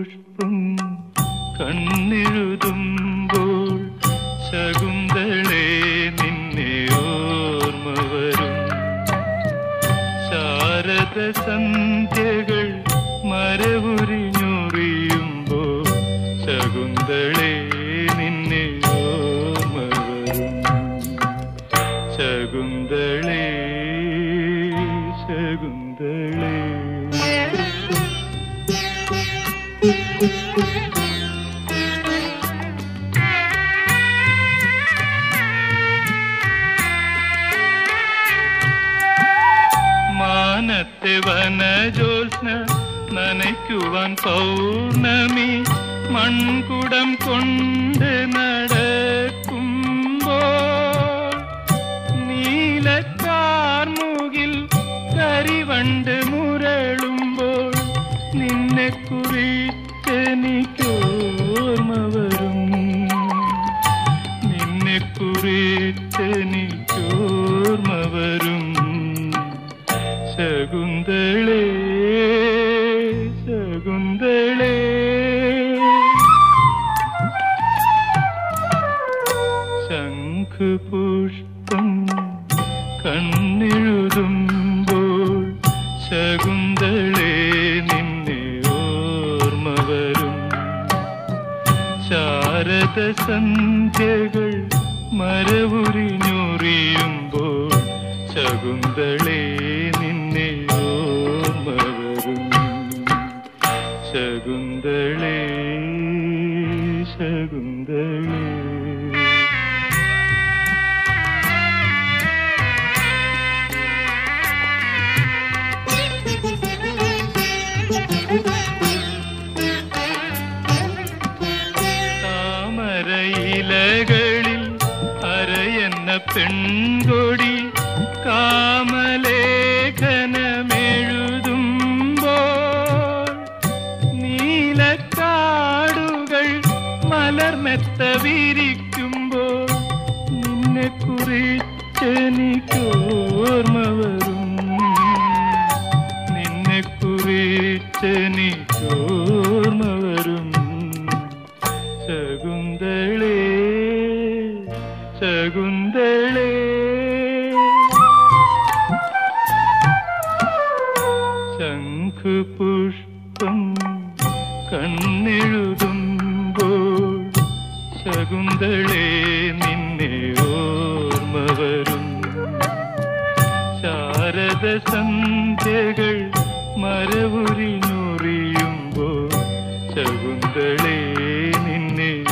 പുഷ്പം കണ്ണെഴുതുമ്പോൾ ശകുന്തളെ നിന്നെ ഓർമ്മ വരും ശാരദ സന്ധ്യകൾ മരവുരിഞ്ഞൊറിയുമ്പോൾ ശകുന്തളെ നിന്നെ ഓർമ്മ വരും ശകുന്തളേ ശകുന്തളേ മാനത്തെ വനജോത്സ്ന നനയ്ക്കുവാൻ പൗർണമി മൺകുടം കൊണ്ട് നടക്കുമ്പോൾ നീലക്കാർമുകിൽ കരിവണ്ട് മുരളുമ്പോൾ നിന്നെ കുറിച്ചെനിക്കോർമ്മ വരും നിന്നെ കുറിച്ചെനിക്കോർമ്മ വരും ശകുന്തളേ ശകുന്തളേ ശംഖുപുഷ്പം കണ്ണെഴുതുമ്പോൾ ശകുന്തളേ നിന്നെ ഓർമ്മ വരും ശാരദ സന്ധ്യകൾ മരവുരിഞ്ഞൊറിയുമ്പോൾ ശകുന്തളേ നിന്നെ ഓർമ്മ വരും ശകുന്തളേ ശകുന്തളേ താമരയിലകളിൽ അരയെന്ന പെൺകൊടി കാമലേഖനമെഴുതുമ്പോൾ നീലക്കാടുകൾ മലർമെത്ത വിരിക്കുമ്പോൾ നിന്നെ കുറിച്ചെനിക്കോർമ്മ വരും നിന്നെ കുറിച്ചെനിക്കോർമ്മ വരും ശകുന്തളേ ശകുന്തളേ ശംഖുപുഷ്പം കണ്ണെഴുതുമ്പോൾ ശകുന്തളേ നിന്നെ ഓർമ്മ വരും ശാരദ സന്ധ്യകൾ മരവുരിഞ്ഞൊറിയുമ്പോൾ ശകുന്തളേ നിന്നെ